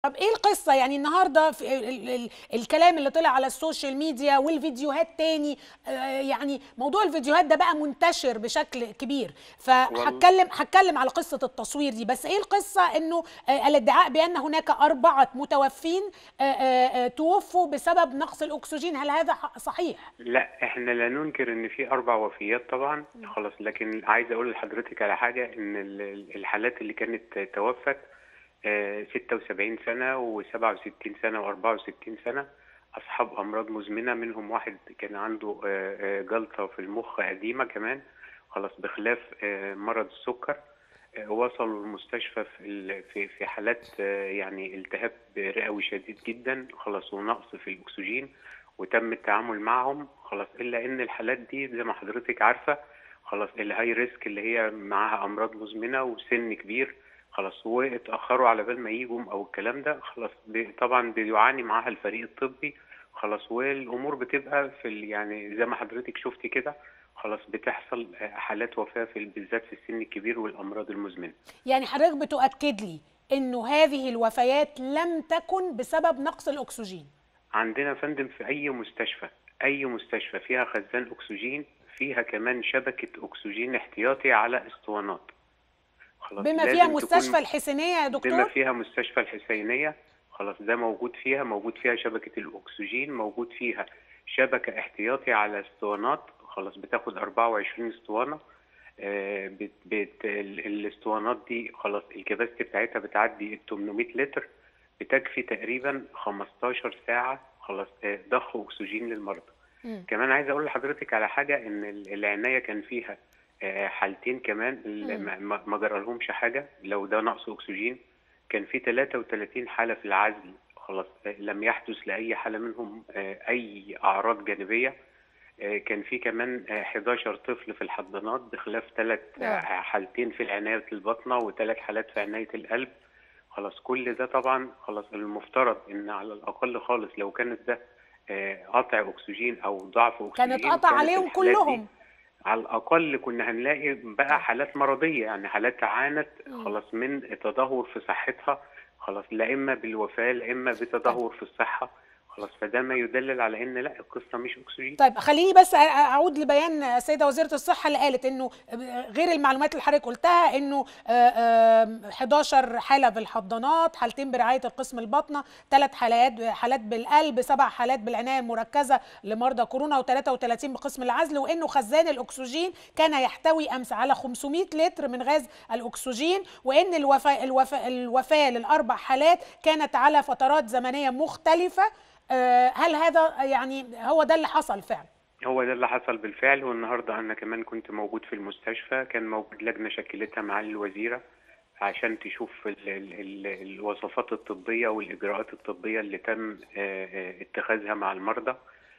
طب ايه القصة يعني النهاردة في ال ال الكلام اللي طلع على السوشيال ميديا والفيديوهات تاني آه يعني موضوع الفيديوهات ده بقى منتشر بشكل كبير فهتكلم هتكلم على قصة التصوير دي بس ايه القصة انه آه الادعاء بان هناك اربعة متوفين آه آه توفوا بسبب نقص الاكسجين هل هذا صحيح؟ لا احنا لا ننكر ان في اربع وفيات طبعا خلاص لكن عايز اقول لحضرتك على حاجة ان الحالات اللي كانت توفت 76 سنة و67 سنة و64 سنة أصحاب أمراض مزمنة منهم واحد كان عنده جلطة في المخ قديمة كمان خلاص بخلاف مرض السكر وصلوا المستشفى في في في حالات يعني التهاب رئوي شديد جدا خلاص ونقص في الأكسجين وتم التعامل معهم خلاص إلا إن الحالات دي زي ما حضرتك عارفة خلاص الهاي ريسك اللي هي معاها أمراض مزمنة وسن كبير خلاص واتاخروا على بال ما يجوا او الكلام ده خلاص بي طبعا بيعاني معاها الفريق الطبي خلاص والامور بتبقى في يعني زي ما حضرتك شفتي كده خلاص بتحصل حالات وفاه في بالذات في السن الكبير والامراض المزمنه. يعني حضرتك بتؤكد لي انه هذه الوفيات لم تكن بسبب نقص الاكسجين. عندنا فندم في اي مستشفى اي مستشفى فيها خزان اكسجين فيها كمان شبكه اكسجين احتياطي على اسطوانات. خلاص بما فيها مستشفى الحسينيه يا دكتور بما فيها مستشفى الحسينيه خلاص ده موجود فيها موجود فيها شبكه الاكسجين موجود فيها شبكه احتياطي على اسطوانات خلاص بتاخد 24 اسطوانه آه بت بت الاسطوانات دي خلاص الكباستي بتاعتها بتعدي ال 800 لتر بتكفي تقريبا 15 ساعه خلاص آه ضخ اكسجين للمرضى م. كمان عايز اقول لحضرتك على حاجه ان العنايه كان فيها حالتين كمان ما جرالهمش حاجه لو ده نقص اكسجين كان في 33 حاله في العزل خلاص لم يحدث لاي حاله منهم اي اعراض جانبيه كان في كمان 11 طفل في الحضانات بخلاف ثلاث حالتين في العنايه الباطنه وثلاث حالات في عنايه القلب خلاص كل ده طبعا خلاص المفترض ان على الاقل خالص لو كانت ده قطع اكسجين او ضعف اكسجين كانت قطع عليهم كلهم على الاقل كنا هنلاقي بقى حالات مرضيه يعني حالات عانت خلاص من تدهور في صحتها خلاص لا اما بالوفاه لا اما بتدهور في الصحه خلاص فده ما يدلل على ان لا القصه مش اكسجين طيب خليني بس اعود لبيان السيده وزيره الصحه اللي قالت انه غير المعلومات اللي حضرتك قلتها انه 11 حاله في الحضانات حالتين برعايه القسم الباطنه ثلاث حالات حالات بالقلب سبع حالات بالعنايه المركزه لمرضى كورونا و33 بقسم العزل وانه خزان الاكسجين كان يحتوي امس على 500 لتر من غاز الاكسجين وان الوفاه الوفاه الوفاه للاربع حالات كانت على فترات زمنيه مختلفه هل هذا يعني هو ده اللي حصل فعلا؟ هو ده اللي حصل بالفعل والنهارده انا كمان كنت موجود في المستشفى كان موجود لجنه شكلتها معالي الوزيره عشان تشوف ال ال ال الوصفات الطبيه والاجراءات الطبيه اللي تم اتخاذها مع المرضى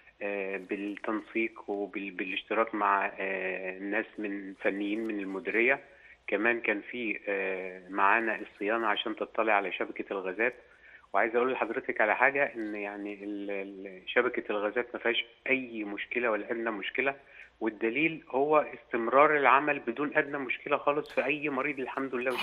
بالتنسيق وبالاشتراك مع ناس من فنيين من المديريه كمان كان في معانا الصيانه عشان تطلع على شبكه الغازات وعايز اقول لحضرتك على حاجه ان يعني شبكه الغازات ما فيهاش اي مشكله ولا ادنى مشكله والدليل هو استمرار العمل بدون ادنى مشكله خالص في اي مريض الحمد لله